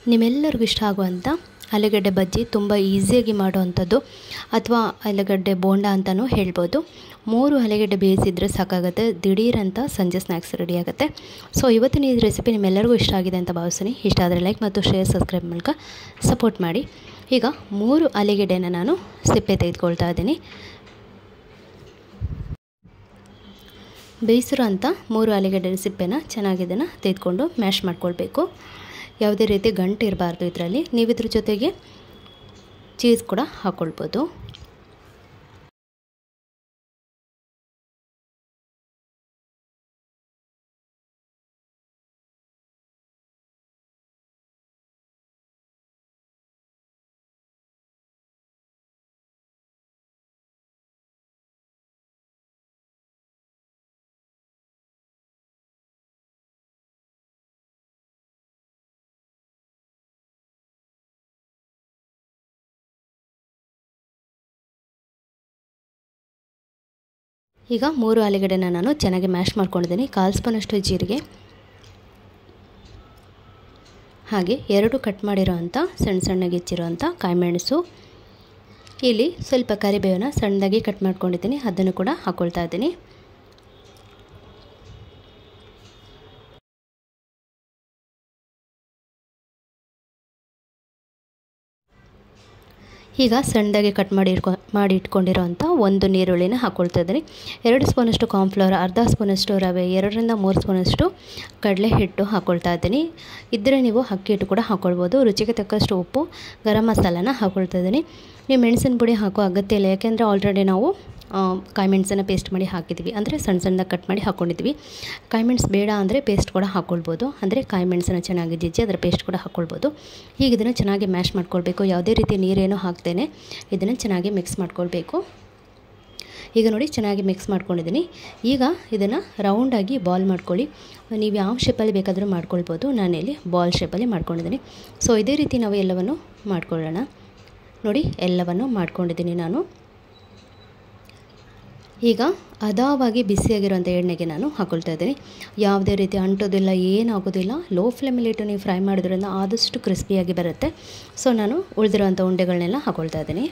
ನಿಮ್ಮೆಲ್ಲರಿಗೂ ಇಷ್ಟ ಆಗುವಂಥ ಆಲೂಗಡ್ಡೆ ಬಜ್ಜಿ ತುಂಬ ಈಸಿಯಾಗಿ ಮಾಡುವಂಥದ್ದು ಅಥವಾ ಆಲೂಗಡ್ಡೆ ಬೋಂಡ ಅಂತಲೂ ಹೇಳ್ಬೋದು ಮೂರು ಆಲೂಗಡ್ಡೆ ಬೇಯಿಸಿದ್ರೆ ಸಾಕಾಗುತ್ತೆ ದಿಢೀರಂತ ಸಂಜೆ ಸ್ನ್ಯಾಕ್ಸ್ ರೆಡಿ ಆಗುತ್ತೆ ಸೊ ಇವತ್ತಿನ ಈ ರೆಸಿಪಿ ನಿಮ್ಮೆಲ್ಲರಿಗೂ ಇಷ್ಟ ಆಗಿದೆ ಅಂತ ಭಾವಿಸ್ತೀನಿ ಇಷ್ಟ ಆದರೆ ಲೈಕ್ ಮತ್ತು ಶೇರ್ ಸಬ್ಸ್ಕ್ರೈಬ್ ಮೂಲಕ ಸಪೋರ್ಟ್ ಮಾಡಿ ಈಗ ಮೂರು ಆಲೂಗಡ್ಡೆನ ನಾನು ಸಿಪ್ಪೆ ತೆಗೆದುಕೊಳ್ತಾ ಇದ್ದೀನಿ ಬೇಯಿಸಿರೋ ಅಂಥ ಮೂರು ಆಲೂಗಡ್ಡೆ ಸಿಪ್ಪೆನ ಚೆನ್ನಾಗಿ ಇದನ್ನು ತೆಗೆದುಕೊಂಡು ಮ್ಯಾಶ್ ಮಾಡ್ಕೊಳ್ಬೇಕು ಯಾವುದೇ ರೀತಿ ಗಂಟು ಇರಬಾರ್ದು ಇದರಲ್ಲಿ ನೀವು ಇದ್ರ ಜೊತೆಗೆ ಚೀಸ್ ಕೂಡ ಹಾಕ್ಕೊಳ್ಬೋದು ಈಗ ಮೂರು ಆಲೂಗಡ್ಡೆನ ನಾನು ಚೆನ್ನಾಗಿ ಮ್ಯಾಶ್ ಮಾಡ್ಕೊಂಡಿದ್ದೀನಿ ಕಾಲು ಸ್ಪೂನಷ್ಟು ಜೀರಿಗೆ ಹಾಗೆ ಎರಡು ಕಟ್ ಮಾಡಿರೋ ಅಂಥ ಸಣ್ಣ ಸಣ್ಣಗೆ ಹೆಚ್ಚಿರೋವಂಥ ಕಾಯಿಮೆಣಸು ಇಲ್ಲಿ ಸ್ವಲ್ಪ ಕರಿಬೇವನ್ನ ಸಣ್ಣದಾಗಿ ಕಟ್ ಮಾಡ್ಕೊಂಡಿದ್ದೀನಿ ಅದನ್ನು ಕೂಡ ಹಾಕ್ಕೊಳ್ತಾ ಇದ್ದೀನಿ ಈಗ ಸಣ್ಣದಾಗಿ ಕಟ್ ಮಾಡಿ ಇಟ್ಕೊ ಮಾಡಿ ಇಟ್ಕೊಂಡಿರೋಂಥ ಒಂದು ನೀರುಳ್ಳಿನ ಹಾಕ್ಕೊಳ್ತಾ ಇದ್ದೀನಿ ಎರಡು ಸ್ಪೂನಷ್ಟು ಕಾರ್ನ್ಫ್ಲವರ್ ಅರ್ಧ ಸ್ಪೂನಷ್ಟು ರವೆ ಎರಡರಿಂದ ಮೂರು ಸ್ಪೂನಷ್ಟು ಕಡಲೆ ಹಿಟ್ಟು ಹಾಕ್ಕೊಳ್ತಾ ಇದ್ದೀನಿ ಇದ್ದರೆ ನೀವು ಅಕ್ಕಿ ಹಿಟ್ಟು ಕೂಡ ಹಾಕ್ಕೊಳ್ಬೋದು ರುಚಿಗೆ ತಕ್ಕಷ್ಟು ಉಪ್ಪು ಗರಂ ಮಸಾಲಾನ ಹಾಕ್ಕೊಳ್ತಾ ಇದ್ದೀನಿ ನೀವು ಮೆಣಸಿನ ಪುಡಿ ಹಾಕೋ ಅಗತ್ಯ ಇಲ್ಲ ಯಾಕೆಂದರೆ ಆಲ್ರೆಡಿ ನಾವು ಕಾಯಿ ಮೆಣಸನ್ನು ಪೇಸ್ಟ್ ಮಾಡಿ ಹಾಕಿದ್ವಿ ಅಂದರೆ ಸಣ್ಣ ಸಣ್ಣದಾಗಿ ಕಟ್ ಮಾಡಿ ಹಾಕ್ಕೊಂಡಿದ್ವಿ ಕಾಯಿ ಮೆಣಸು ಬೇಡ ಅಂದರೆ ಪೇಸ್ಟ್ ಕೂಡ ಹಾಕ್ಕೊಳ್ಬೋದು ಅಂದರೆ ಕಾಯಿ ಮೆಣಸನ್ನು ಚೆನ್ನಾಗಿ ಜಜ್ಜಿ ಅದರ ಪೇಸ್ಟ್ ಕೂಡ ಹಾಕ್ಕೊಳ್ಬೋದು ಈಗ ಇದನ್ನು ಚೆನ್ನಾಗಿ ಮ್ಯಾಶ್ ಮಾಡ್ಕೊಳ್ಬೇಕು ಯಾವುದೇ ರೀತಿ ನೀರೇನು ಹಾಕ್ತೇನೆ ಇದನ್ನು ಚೆನ್ನಾಗಿ ಮಿಕ್ಸ್ ಮಾಡ್ಕೊಳ್ಬೇಕು ಈಗ ನೋಡಿ ಚೆನ್ನಾಗಿ ಮಿಕ್ಸ್ ಮಾಡ್ಕೊಂಡಿದ್ದೀನಿ ಈಗ ಇದನ್ನು ರೌಂಡಾಗಿ ಬಾಲ್ ಮಾಡ್ಕೊಳ್ಳಿ ನೀವು ಯಾವ ಶೇಪಲ್ಲಿ ಬೇಕಾದರೂ ಮಾಡ್ಕೊಳ್ಬೋದು ನಾನಿಲ್ಲಿ ಬಾಲ್ ಶೇಪಲ್ಲಿ ಮಾಡ್ಕೊಂಡಿದ್ದೀನಿ ಸೊ ಇದೇ ರೀತಿ ನಾವು ಎಲ್ಲವನ್ನು ಮಾಡ್ಕೊಳ್ಳೋಣ ನೋಡಿ ಎಲ್ಲವನ್ನು ಮಾಡ್ಕೊಂಡಿದ್ದೀನಿ ನಾನು ಈಗ ಹದವಾಗಿ ಬಿಸಿಯಾಗಿರೋಂಥ ಎಣ್ಣೆಗೆ ನಾನು ಹಾಕ್ಕೊಳ್ತಾ ಇದ್ದೀನಿ ಯಾವುದೇ ರೀತಿ ಅಂಟೋದಿಲ್ಲ ಏನಾಗೋದಿಲ್ಲ ಲೋ ಫ್ಲೇಮಲ್ಲಿಟ್ಟು ನೀವು ಫ್ರೈ ಮಾಡೋದ್ರಿಂದ ಆದಷ್ಟು ಕ್ರಿಸ್ಪಿಯಾಗಿ ಬರುತ್ತೆ ಸೊ ನಾನು ಉಳಿದಿರೋಂಥ ಉಂಡೆಗಳನ್ನೆಲ್ಲ ಹಾಕ್ಕೊಳ್ತಾ ಇದ್ದೀನಿ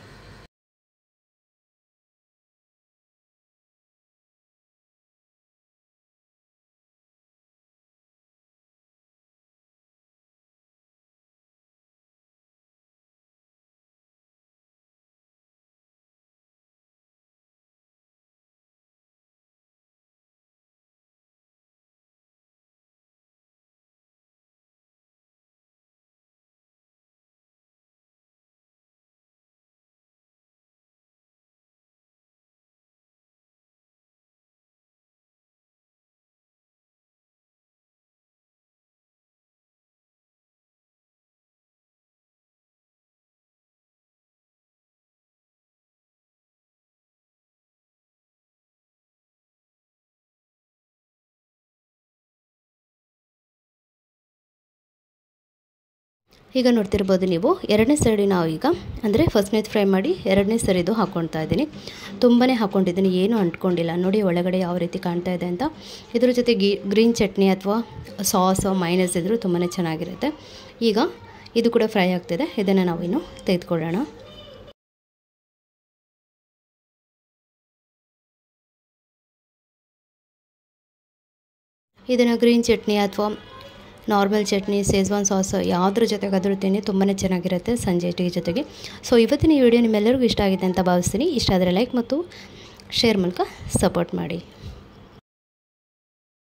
ಈಗ ನೋಡ್ತಿರ್ಬೋದು ನೀವು ಎರಡನೇ ಸರಿ ನಾವು ಈಗ ಅಂದರೆ ಫಸ್ಟ್ನೇದು ಫ್ರೈ ಮಾಡಿ ಎರಡನೇ ಸರಿದು ಹಾಕ್ಕೊಳ್ತಾ ಇದ್ದೀನಿ ತುಂಬಾ ಹಾಕ್ಕೊಂಡಿದ್ದೀನಿ ಏನೂ ಅಂಟ್ಕೊಂಡಿಲ್ಲ ನೋಡಿ ಒಳಗಡೆ ಯಾವ ರೀತಿ ಕಾಣ್ತಾ ಇದೆ ಅಂತ ಇದ್ರ ಜೊತೆ ಗಿ ಗ್ರೀನ್ ಚಟ್ನಿ ಅಥವಾ ಸಾಸ್ ಮೈನಸ್ ಇದ್ದರೂ ತುಂಬಾ ಚೆನ್ನಾಗಿರುತ್ತೆ ಈಗ ಇದು ಕೂಡ ಫ್ರೈ ಆಗ್ತಿದೆ ಇದನ್ನು ನಾವಿನ್ನು ತೆಗೆದುಕೊಳ್ಳೋಣ ಇದನ್ನು ಗ್ರೀನ್ ಚಟ್ನಿ ಅಥವಾ ನಾರ್ಮಲ್ ಚಟ್ನಿ ಸೇಜ್ವಾನ್ ಸಾಸ್ ಯಾವುದ್ರ ಜೊತೆಗಾದರೂ ತಿನ್ನಿ ತುಂಬಾ ಚೆನ್ನಾಗಿರುತ್ತೆ ಸಂಜೆ ಟೀ ಜೊತೆಗೆ ಸೊ ಇವತ್ತಿನ ಈ ವಿಡಿಯೋ ನಿಮ್ಮೆಲ್ಲರಿಗೂ ಇಷ್ಟ ಆಗಿದೆ ಅಂತ ಭಾವಿಸ್ತೀನಿ ಇಷ್ಟ ಆದರೆ ಲೈಕ್ ಮತ್ತು ಶೇರ್ ಮೂಲಕ ಸಪೋರ್ಟ್ ಮಾಡಿ